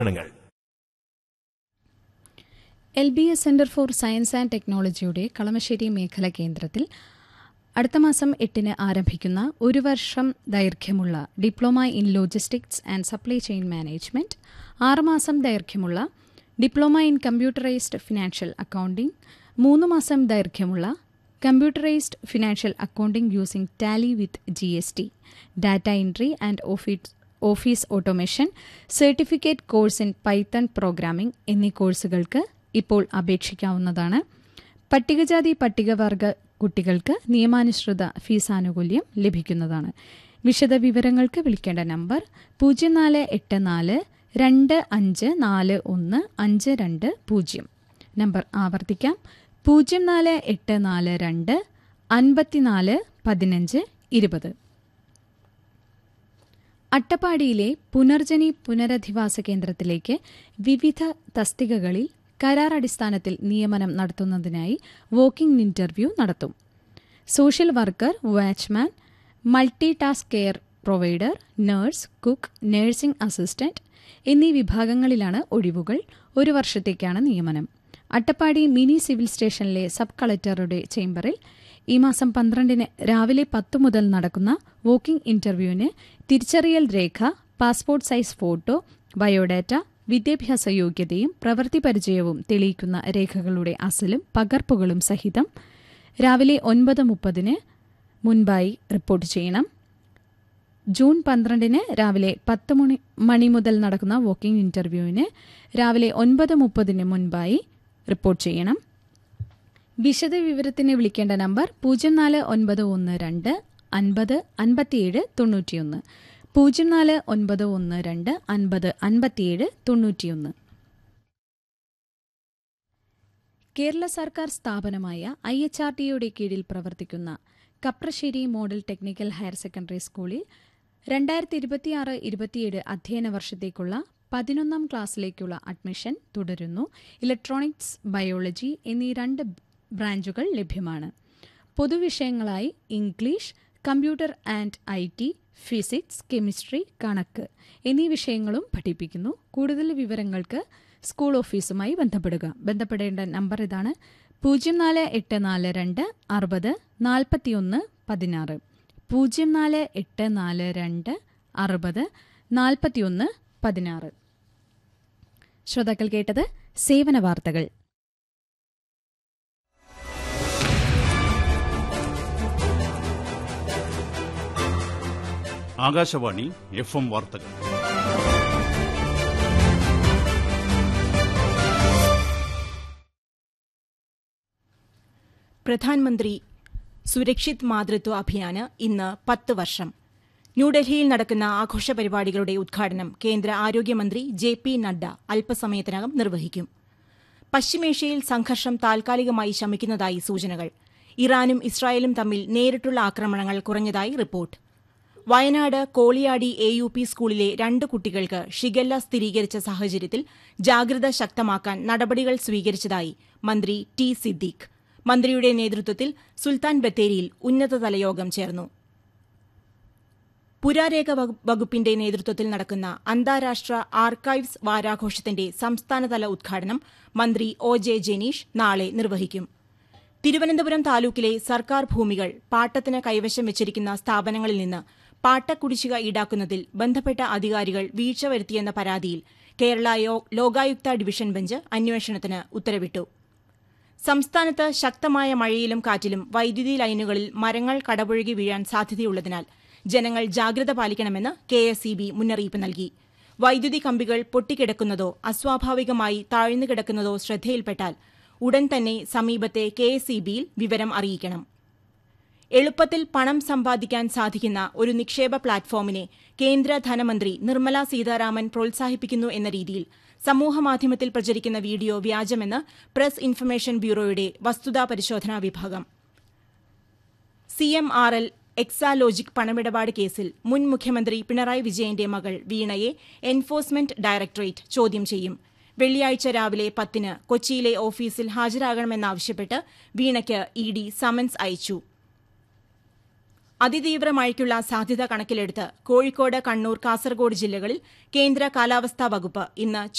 ങ്ങൾ L B S centre for science and ടെക്നോളജിയുടെ കളമശ്ശേരി മേഖല കേന്ദ്രത്തിൽ അടുത്ത മാസം എട്ടിന് ആരംഭിക്കുന്ന ഒരു വർഷം ദൈർഘ്യമുള്ള diploma in logistics and supply chain management ആറുമാസം ദൈർഘ്യമുള്ള diploma in computerised financial accounting മൂന്ന് മാസം ദൈർഘ്യമുള്ള computerised financial accounting using Tally with G S T data entry and office office automation certificate course in Python programming എന്നീ കോഴ്സുകൾക്ക് ഇപ്പോൾ അപേക്ഷിക്കാവുന്നതാണ് പട്ടികജാതി പട്ടികവർഗ കുട്ടികൾക്ക് നിയമാനുസൃത ഫീസ് ആനുകൂല്യം ലഭിക്കുന്നതാണ് വിശദ വിവരങ്ങൾക്ക് വിളിക്കേണ്ട നമ്പർ പൂജ്യം നാല് എട്ട് നാല് രണ്ട് അഞ്ച് നാല് ഒന്ന് അഞ്ച് രണ്ട് പൂജ്യം നമ്പർ ആവർത്തിക്കാം പൂജ്യം നാല് എട്ട് നാല് രണ്ട് അൻപത്തിനാല് പതിനഞ്ച് ഇരുപത് അട്ടപ്പാടിയിലെ പുനർജനി പുനരധിവാസ കേന്ദ്രത്തിലേക്ക് വിവിധ തസ്തികകളിൽ കരാർ അടിസ്ഥാനത്തിൽ നിയമനം നടത്തുന്നതിനായി വോക്കിംഗ് ഇന്റർവ്യൂ നടത്തും social worker watchman multi task care provider nurse cook nursing assistant എന്നീ വിഭാഗങ്ങളിലാണ് ഒഴിവുകൾ ഒരു വർഷത്തേക്കാണ് നിയമനം അട്ടപ്പാടി മിനി സിവിൽ സ്റ്റേഷനിലെ സബ് കളക്ടറുടെ ചേംബറിൽ ഈ മാസം പന്ത്രണ്ടിന് രാവിലെ പത്തു മുതൽ നടക്കുന്ന വോക്കിംഗ് ഇന്റർവ്യൂവിന് തിരിച്ചറിയൽ രേഖ പാസ്പോർട്ട് സൈസ് ഫോട്ടോ ബയോഡാറ്റ വിദ്യാഭ്യാസ യോഗ്യതയും പ്രവൃത്തി പരിചയവും തെളിയിക്കുന്ന രേഖകളുടെ അസലും പകർപ്പുകളും സഹിതം രാവിലെ ഒൻപത് മുപ്പതിന് മുൻപായി റിപ്പോർട്ട് ചെയ്യണം ജൂൺ പന്ത്രണ്ടിന് രാവിലെ പത്ത് മണി മണി മുതൽ നടക്കുന്ന വോക്കിംഗ് ഇന്റർവ്യൂവിന് രാവിലെ ഒൻപത് മുപ്പതിന് മുൻപായി റിപ്പോർട്ട് ചെയ്യണം വിശദ വിവരത്തിന് വിളിക്കേണ്ട നമ്പർ പൂജ്യം നാല് ഒൻപത് ഒന്ന് രണ്ട് അൻപത് അൻപത്തിയേഴ് തൊണ്ണൂറ്റിയൊന്ന് പൂജ്യം നാല് ഒൻപത് ഒന്ന് രണ്ട് അൻപത് അൻപത്തിയേഴ് തൊണ്ണൂറ്റിയൊന്ന് കേരള സർക്കാർ സ്ഥാപനമായ ഐ എച്ച് ആർ ടിയുടെ കീഴിൽ പ്രവർത്തിക്കുന്ന Kaprassery model technical higher secondary സ്കൂളിൽ രണ്ടായിരത്തി ഇരുപത്തിയാറ് ഇരുപത്തിയേഴ് അധ്യയന വർഷത്തേക്കുള്ള പതിനൊന്നാം ക്ലാസ്സിലേക്കുള്ള അഡ്മിഷൻ തുടരുന്നു ഇലക്ട്രോണിക്സ് ബയോളജി എന്നീ രണ്ട് ബ്രാഞ്ചുകൾ ലഭ്യമാണ് പൊതുവിഷയങ്ങളായി English computer and I T physics chemistry കണക്ക് എന്നീ വിഷയങ്ങളും പഠിപ്പിക്കുന്നു കൂടുതൽ വിവരങ്ങൾക്ക് സ്കൂൾ ഓഫീസുമായി ബന്ധപ്പെടുക ബന്ധപ്പെടേണ്ട നമ്പർ ഇതാണ് പൂജ്യം നാല് എട്ട് നാല് രണ്ട് അറുപത് നാൽപ്പത്തിയൊന്ന് പതിനാറ് പൂജ്യം നാല് എട്ട് നാല് രണ്ട് അറുപത് നാൽപ്പത്തിയൊന്ന് പതിനാറ് ശ്രോതാക്കൾ കേട്ടത് സേവന വാർത്തകൾ ആകാശവാണി എഫ് എം വാർത്തകൾ പ്രധാൻമന്ത്രി സുരക്ഷിത് മാതൃത്വ അഭിയാന് ഇന്ന് പത്ത് വർഷം ന്യൂഡൽഹിയിൽ നടക്കുന്ന ആഘോഷ പരിപാടികളുടെ ഉദ്ഘാടനം കേന്ദ്ര ആരോഗ്യമന്ത്രി ജെ പി നഡ്ഡ അല്പസമയത്തിനകം നിർവഹിക്കും പശ്ചിമേഷ്യയിൽ സംഘർഷം താൽക്കാലികമായി ശമിക്കുന്നതായി സൂചനകൾ ഇറാനും ഇസ്രായേലും തമ്മിൽ നേരിട്ടുള്ള ആക്രമണങ്ങൾ കുറഞ്ഞതായി report Wayanad Koliyadi A U P സ്കൂളിലെ രണ്ട് കുട്ടികൾക്ക് ഷിഗല്ല സ്ഥിരീകരിച്ച സാഹചര്യത്തിൽ ജാഗ്രത ശക്തമാക്കാൻ നടപടികൾ സ്വീകരിച്ചതായി മന്ത്രി ടി സിദ്ദീഖ് മന്ത്രിയുടെ നേതൃത്വത്തിൽ സുൽത്താൻ ബത്തേരിയിൽ ഉന്നതതല യോഗം ചേർന്നു പുരാരേഖ വകുപ്പിന്റെ നേതൃത്വത്തിൽ നടക്കുന്ന അന്താരാഷ്ട്ര ആർക്കൈവ്സ് വാരാഘോഷത്തിന്റെ സംസ്ഥാനതല ഉദ്ഘാടനം മന്ത്രി ഒ ജെ ജനീഷ് നാളെ നിർവഹിക്കും തിരുവനന്തപുരം താലൂക്കിലെ സർക്കാർ ഭൂമികൾ പാട്ടത്തിന് കൈവശം വെച്ചിരിക്കുന്ന സ്ഥാപനങ്ങളിൽ നിന്ന് പാട്ടക്കുടിശ്ശിക ഈടാക്കുന്നതിൽ ബന്ധപ്പെട്ട അധികാരികൾ വീഴ്ച വരുത്തിയെന്ന പരാതിയിൽ കേരള ലോകായുക്ത ഡിവിഷൻ ബെഞ്ച് അന്വേഷണത്തിന് ഉത്തരവിട്ടു സംസ്ഥാനത്ത് ശക്തമായ മഴയിലും കാറ്റിലും വൈദ്യുതി ലൈനുകളിൽ മരങ്ങൾ കടപുഴകി വീഴാൻ സാധ്യതയുള്ളതിനാൽ ജനങ്ങൾ ജാഗ്രത പാലിക്കണമെന്ന് കെ എസ് ഇ ബി മുന്നറിയിപ്പ് നൽകി വൈദ്യുതി കമ്പികൾ പൊട്ടിക്കിടക്കുന്നതോ അസ്വാഭാവികമായി താഴ്ന്നു കിടക്കുന്നതോ ശ്രദ്ധയിൽപ്പെട്ടാൽ ഉടൻ തന്നെ സമീപത്തെ കെ എസ് ഇ ബിയിൽ വിവരം അറിയിക്കണം എളുപ്പത്തിൽ പണം സമ്പാദിക്കാൻ സാധിക്കുന്ന ഒരു നിക്ഷേപ പ്ലാറ്റ്ഫോമിനെ കേന്ദ്ര ധനമന്ത്രി നിർമ്മല സീതാരാമൻ പ്രോത്സാഹിപ്പിക്കുന്നു എന്ന രീതിയിൽ സമൂഹമാധ്യമത്തിൽ പ്രചരിക്കുന്ന വീഡിയോ വ്യാജമെന്ന് പ്രസ് ഇൻഫർമേഷൻ ബ്യൂറോയുടെ വസ്തുതാ പരിശോധനാ വിഭാഗം C M R L Exalogic പണമിടപാട് കേസിൽ മുൻ മുഖ്യമന്ത്രി പിണറായി വിജയന്റെ മകൾ വീണയെ എൻഫോഴ്സ്മെന്റ് ഡയറക്ടറേറ്റ് ചോദ്യം ചെയ്യും വെള്ളിയാഴ്ച രാവിലെ പത്തിന് കൊച്ചിയിലെ ഓഫീസിൽ ഹാജരാകണമെന്നാവശ്യപ്പെട്ട് വീണയ്ക്ക് ഇ ഡി സമൻസ് അയച്ചു അതിതീവ്ര മഴയ്ക്കുള്ള സാധ്യത കണക്കിലെടുത്ത് കോഴിക്കോട് കണ്ണൂർ കാസർഗോഡ് ജില്ലകളിൽ കേന്ദ്ര കാലാവസ്ഥാ വകുപ്പ് ഇന്ന്